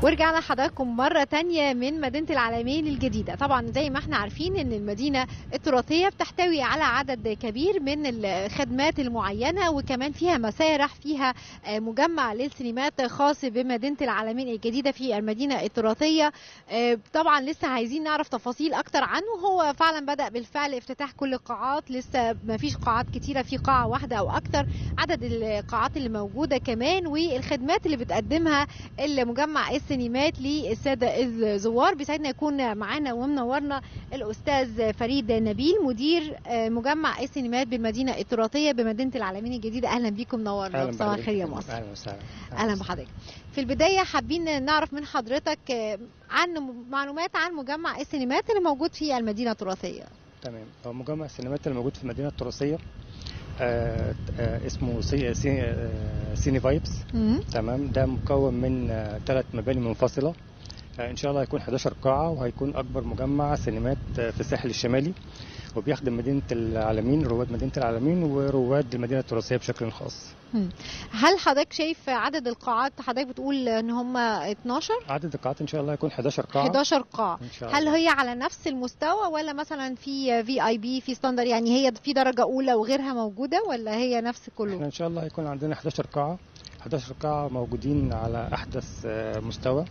ورجعنا حضراتكم مرة تانية من مدينة العالمين الجديدة طبعا زي ما احنا عارفين ان المدينة التراثية بتحتوي على عدد كبير من الخدمات المعينة وكمان فيها مسارح فيها آه، مجمع للسينمات خاص بمدينة العالمين الجديدة في المدينة التراثية آه، طبعا لسه عايزين نعرف تفاصيل اكتر عنه هو فعلا بدأ بالفعل افتتاح كل القاعات لسه ما فيش قاعات كتيرة في قاعة واحدة او اكتر عدد القاعات اللي موجودة كمان والخدمات اللي بتقدمها المجمع السينمات للساده الزوار بيسعدنا يكون معانا ومنورنا الاستاذ فريد نبيل مدير آه، مجمع السينمات بالمدينه التراثيه بمدينه العالمين الجديده اهلا بيكم منورنا اهلا صباح بحضرتك. الخير يا مصر اهلا وسهلا اهلا بحضرتك في البدايه حابين نعرف من حضرتك آه، عن معلومات عن مجمع السينمات اللي موجود في المدينه التراثيه تمام هو مجمع السينمات اللي موجود في المدينه التراثيه آه آه اسمه سي سي آه سيني فايبس مم. تمام ده مكون من ثلاث مباني منفصله آه ان شاء الله هيكون 11 قاعه وهيكون اكبر مجمع سينمات آه، في الساحل الشمالي وبيخدم مدينه العالمين رواد مدينه العالمين ورواد المدينه التراثيه بشكل خاص مم. هل حضرتك شايف عدد القاعات حضرتك بتقول ان هم 12 عدد القاعات ان شاء الله هيكون 11 قاعه 11 قاعه ان شاء هل الله هي على نفس المستوى ولا مثلا في في اي بي في ستاندر يعني هي في درجه اولى وغيرها موجوده ولا هي نفس احنا كله ان شاء الله هيكون عندنا 11 قاعه 11 قاعه موجودين على احدث آه، مستوى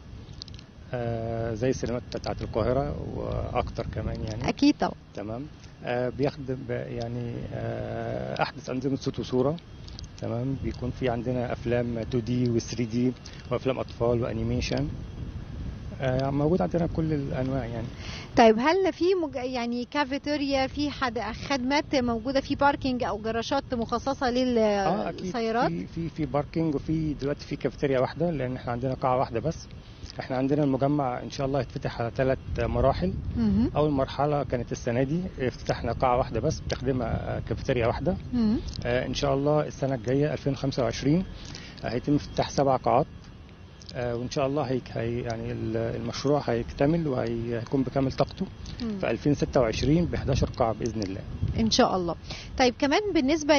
آه، زي السينمات بتاعت القاهره واكتر كمان يعني اكيد طبعا تمام آه، بيخدم ب- يعني آه، احدث انظمه صوت وصوره تمام بيكون في عندنا افلام 2 دي و 3 دي وافلام اطفال وانيميشن آه، موجود عندنا كل الانواع يعني طيب هل في مج... يعني كافيتيريا في حد... خدمات موجوده في باركينج او جراشات مخصصه اه اكيد للسيارات في في في باركينج وفي دلوقتي في كافيتيريا واحده لان احنا عندنا قاعه واحده بس احنا عندنا المجمع ان شاء الله هيتفتح على ثلاث مراحل مهم. اول مرحله كانت السنه دي افتتحنا قاعه واحده بس بتخدمها آه، كافيتيريا واحده مهم. آه، ان شاء الله السنه الجايه 2025 آه، هيتم افتتاح سبع قاعات آه، وان شاء الله هيك هي يعني ال- المشروع هيكتمل وهيكون بكامل طاقته مم. في 2026 ب 11 قاعه باذن الله ان شاء الله طيب كمان بالنسبه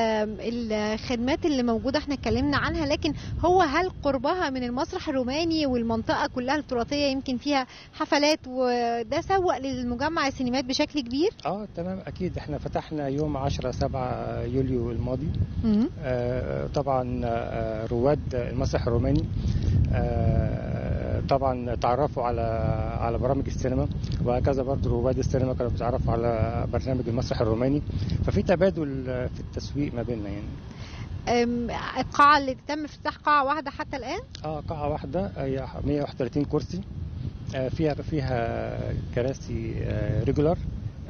للخدمات اللي موجوده احنا اتكلمنا عنها لكن هو هل قربها من المسرح الروماني والمنطقه كلها التراثيه يمكن فيها حفلات وده سوق للمجمع السينمات بشكل كبير اه تمام اكيد احنا فتحنا يوم 10 7 يوليو الماضي مم. آه، طبعا آه، رواد المسرح الروماني آه، طبعا تعرفوا على على برامج السينما وهكذا برضه رواد السينما كانوا بيتعرفوا على برنامج المسرح الروماني ففي تبادل آه، في التسويق ما بيننا يعني أم، القاعه اللي تم افتتاح قاعه واحده حتى الان اه قاعه واحده هي 131 كرسي آه، فيها فيها كراسي ريجولار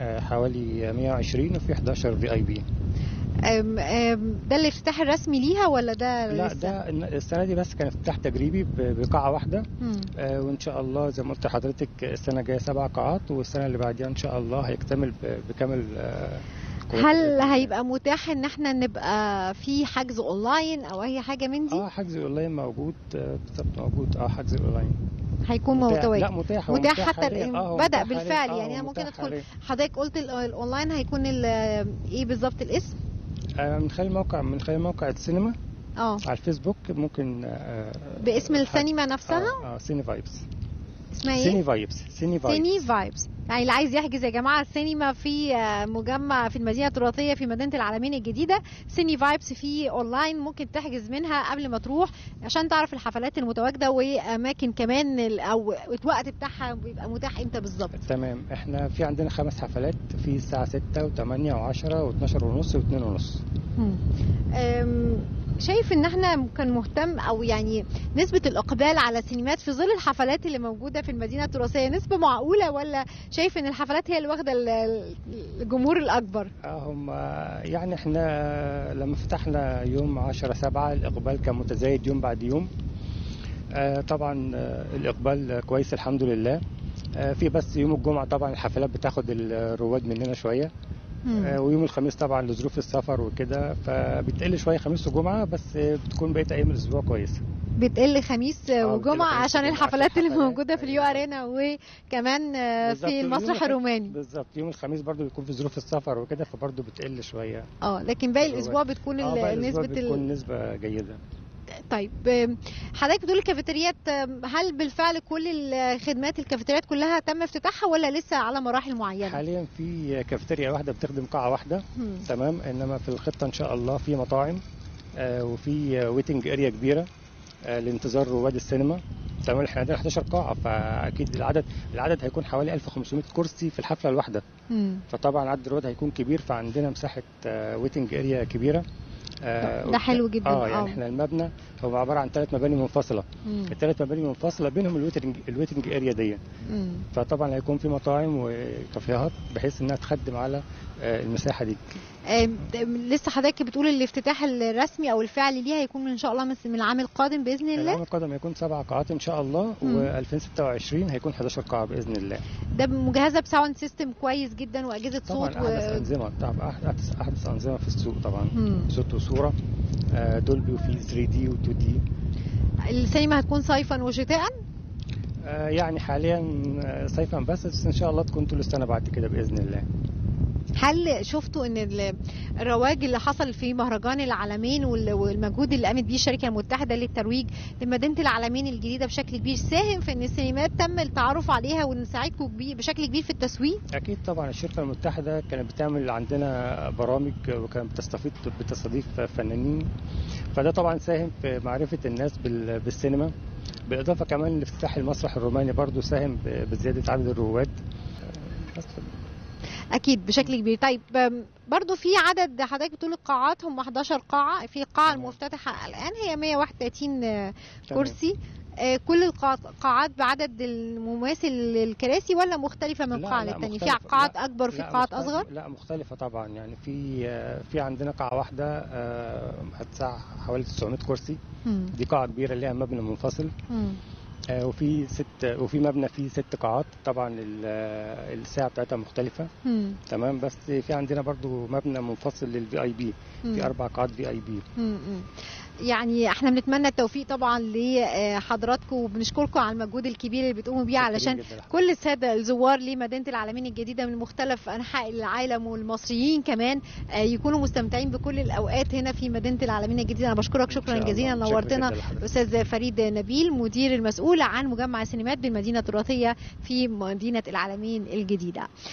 حوالي 120 وفي 11 في اي بي أم، أم، ده الافتتاح الرسمي ليها ولا ده لا لسه؟ ده السنه دي بس كان افتتاح تجريبي ب- بقاعه واحده مم. آه، وان شاء الله زي ما قلت لحضرتك السنه الجايه سبع قاعات والسنه اللي بعديها ان شاء الله هيكتمل ب- بكامل آه، قوته هل بإذن الله. هيبقى متاح ان احنا نبقى في حجز اونلاين او اي حاجه من دي اه حجز اونلاين موجود آه، بالظبط موجود اه حجز اونلاين هيكون متاح- متواجد لا متاح هو متاح حتى حالياً. الآن. آه، هو بدأ متاح بالفعل حالياً. آه، يعني هو أنا ممكن متاح أدخل حالياً. حضرتك قلت ال- الاونلاين هيكون ال- ايه بالظبط الاسم آه، من خلال موقع من خلال موقع السينما اه على الفيسبوك ممكن آه، باسم آه، السينما نفسها اه, آه سيني فايبس اسمها سيني ايه فايبس سيني فايبس سيني فايبس يعني اللي عايز يحجز يا جماعه السينما في آه، مجمع في المدينه التراثيه في مدينه العالمين الجديده سيني فايبس في اونلاين ممكن تحجز منها قبل ما تروح عشان تعرف الحفلات المتواجده واماكن كمان ال- او الوقت بتاعها بيبقى متاح امتى بالظبط تمام احنا في عندنا خمس حفلات في الساعه 6 و8 و10 و12 ونص و2 ونص مم. أم، شايف ان احنا كان مهتم او يعني نسبة الاقبال على السينمات في ظل الحفلات اللي موجودة في المدينة التراثية نسبة معقولة ولا شايف ان الحفلات هي اللي واخدة ال- ال- الجمهور الاكبر آه، هم يعني احنا لما فتحنا يوم 10 7 الاقبال كان متزايد يوم بعد يوم آه، طبعا آه، الاقبال كويس الحمد لله آه، في بس يوم الجمعه طبعا الحفلات بتاخد الرواد مننا شويه مم. آه، ويوم الخميس طبعا لظروف السفر وكده فبتقل شويه خميس وجمعه بس آه، بتكون بقيه ايام الاسبوع كويسه بتقل خميس آه، وجمعة بتقل خميس عشان وجمعة الحفلات عشان اللي الحفلات. موجودة في اليو أيوة. ارينا وكمان آه، بالظبط، في ويوم المسرح الخ- الروماني بالظبط يوم الخميس برضو بيكون في ظروف السفر وكده فبرضو بتقل شويه اه لكن باقي الرواد. الاسبوع بتكون اه بقى ال- الأسبوع نسبة ال- بتكون نسبه جيده طيب آم، حضرتك بتقول الكافيتريات آم، هل بالفعل كل الخدمات الكافيتريات كلها تم افتتاحها ولا لسه على مراحل معينه؟ حاليا في كافيتيريا واحده بتخدم قاعه واحده مم. تمام انما في الخطه ان شاء الله في مطاعم آه، وفي ويتنج اريا كبيره آه، لانتظار رواد السينما تمام احنا عندنا 11 قاعه فاكيد العدد العدد هيكون حوالي 1500 كرسي في الحفله الواحده مم. فطبعا عدد الرواد هيكون كبير فعندنا مساحه ويتنج اريا كبيره آه، ده حلو جدا، اه آه. يعني احنا المبنى هو عباره عن ثلاث مباني منفصله مم. الثلاث مباني منفصله بينهم الويتنج الويتنج اريا دي مم. فطبعا هيكون في مطاعم وكافيهات بحيث انها تخدم على آه، المساحه دي آم، لسه حضرتك بتقول الافتتاح الرسمي او الفعلي ليها هيكون ان شاء الله من العام القادم باذن العام الله القادم هيكون سبع قاعات ان شاء الله مم. و2026 هيكون 11 قاعه باذن الله ده مجهزه بساوند سيستم كويس جدا واجهزه طبعا صوت احدث انظمه طبعا احدث احدث انظمه في السوق طبعا مم. صوت وصوره آه، دولبي وفي 3 دي و2 دي السينما هتكون صيفا وشتاء آه، يعني حاليا آه، صيفا بس بس ان شاء الله تكون طول السنه بعد كده باذن الله هل شفتوا ان ال- الرواج اللي حصل في مهرجان العالمين وال- والمجهود اللي قامت بيه الشركه المتحده للترويج لمدينه العالمين الجديده بشكل كبير ساهم في ان السينمات تم التعرف عليها وان ساعدكم كبير- بشكل كبير في التسويق اكيد طبعا الشركه المتحده كانت بتعمل عندنا برامج وكانت بتستفيد بتستضيف فنانين فده طبعا ساهم في معرفه الناس بال- بالسينما بالاضافه كمان لافتتاح المسرح الروماني برضو ساهم ب- بزياده عدد الرواد بس اكيد بشكل كبير طيب أم، برضو في عدد حضرتك بتقول القاعات هم 11 قاعه في القاعه تمام. المفتتحه الان هي 131 آه، تمام. كرسي آه، كل القاعات بعدد المماثل للكراسي ولا مختلفه من لا، قاعه لا، للتانية في مختلفة. قاعات لا، اكبر في لا، قاعات مختلف- اصغر لا مختلفه طبعا يعني في في عندنا قاعه واحده آه، هتسع حوالي 900 كرسي مم. دي قاعه كبيره ليها مبنى منفصل مم. آه، وفي ست وفي مبنى فيه ست قاعات طبعا ال- آه، الساعه بتاعتها مختلفه مم. تمام بس في عندنا برضو مبنى منفصل للفي اي بي مم. في اربع قاعات في اي بي مم. مم. يعني احنا بنتمنى التوفيق طبعا لحضراتكم وبنشكركم على المجهود الكبير اللي بتقوموا بيه علشان جداً لحضرتك. كل الساده الزوار لمدينه العالمين الجديده من مختلف انحاء العالم والمصريين كمان آه، يكونوا مستمتعين بكل الاوقات هنا في مدينه العالمين الجديده انا بشكرك إن شكرا شاء الله. جزيلا شكراً نورتنا جداً لحضرتك. الاستاذ فريد نبيل مدير المسؤول عن مجمع السينمات بالمدينه التراثيه في مدينه العالمين الجديده